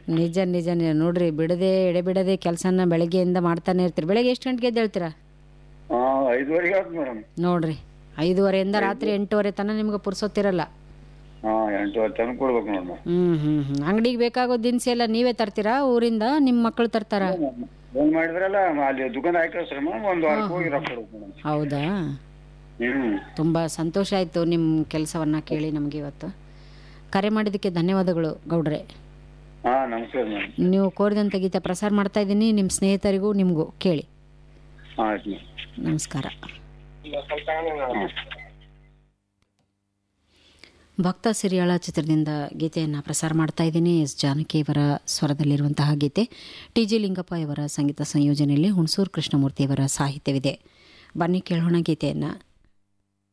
ನಿಜ ನಿಜ ನಿಜ ನೋಡ್ರಿ ಬಿಡದೆ ಎಡೆಬಿಡದೆ ಕೆಲಸನ ಬೆಳಗ್ಗೆಯಿಂದ ಮಾಡ್ತಾನೆ ಇರ್ತೀರಿ ಬೆಳಗ್ಗೆ ಎಷ್ಟು ಗಂಟೆಗೆ ಎದ್ದೇಳ್ತೀರಾ ಹಾ ಐದುವರೆಗೆ ಆಯ್ತು ಮೇಡಮ್ ನೋಡ್ರಿ ಐದೂವರೆಯಿಂದ ರಾತ್ರಿ ಎಂಟೂವರೆ ತನಕ ನಿಮ್ಗೆ ಪುರ್ಸೊತ್ತಿರಲ್ಲ ಹಾ ಎಂಟುವರೆ ತನಕ ಕೊಡ್ಬೇಕು ಮೇಡಮ್ ಹ್ಮ್ ಹ್ಮ್ ಹ್ಮ್ ಅಂಗಡಿಗೆ ಬೇಕಾಗೋ ದಿನಸಿ ಎಲ್ಲ ನೀವೇ ತರ್ತೀರಾ ಊರಿಂದ ನಿಮ್ಮ ಮಕ್ಕಳು ತರ್ತಾರ ಫೋನ್ ಮಾಡಿದ್ರಲ್ಲ ಅಲ್ಲಿ ದುಕಾನ್ ಹಾಕಿ ಸರ್ ಮೇಡಮ್ ಒಂದು ವಾರಕ್ಕೆ ಹೋಗಿ ರೊಕ್ಕ ಕೊಡ್ಬೇಕು ಮೇಡಮ್ ಹೌದಾ ಹ್ಮ್ ತುಂಬ ಸಂತೋಷ ಆಯಿತು ನಿಮ್ಮ ಕೆಲಸವನ್ನು ಕೇಳಿ ನಮಗೆ ಇವತ್ತು ಕರೆ ಮಾಡಿದ್ದಕ್ಕೆ ಧನ್ಯವಾದಗಳು ಗೌಡ್ರೆ ಹಾ ನಮಸ್ಕಾರ ಮೇಡಮ್ ನೀವು ಕೋರಿದಂಥ ಗೀತೆ ಪ್ರಸಾರ ಮಾಡ್ತಾ ಇದ್ದೀನಿ ನಿಮ್ಮ ಸ್ನೇಹಿತರಿಗೂ ನಿಮಗೂ ಕೇಳಿ ಆಯ್ತು ಮೇಡಮ್ ನಮಸ್ಕಾರ ಹಾ. ಭಕ್ತ ಸಿರಿಯಾಳ ಚಿತ್ರದಿಂದ ಗೀತೆಯನ್ನು ಪ್ರಸಾರ ಮಾಡ್ತಾ ಇದ್ದೀನಿ ಎಸ್ ಜಾನಕಿ ಇವರ ಸ್ವರದಲ್ಲಿರುವಂತಹ ಗೀತೆ ಟಿ ಜಿ ಲಿಂಗಪ್ಪ ಇವರ ಸಂಗೀತ ಸಂಯೋಜನೆಯಲ್ಲಿ ಹುಣಸೂರು ಕೃಷ್ಣಮೂರ್ತಿಯವರ ಸಾಹಿತ್ಯವಿದೆ ಬನ್ನಿ ಕೇಳೋಣ ಗೀತೆಯನ್ನು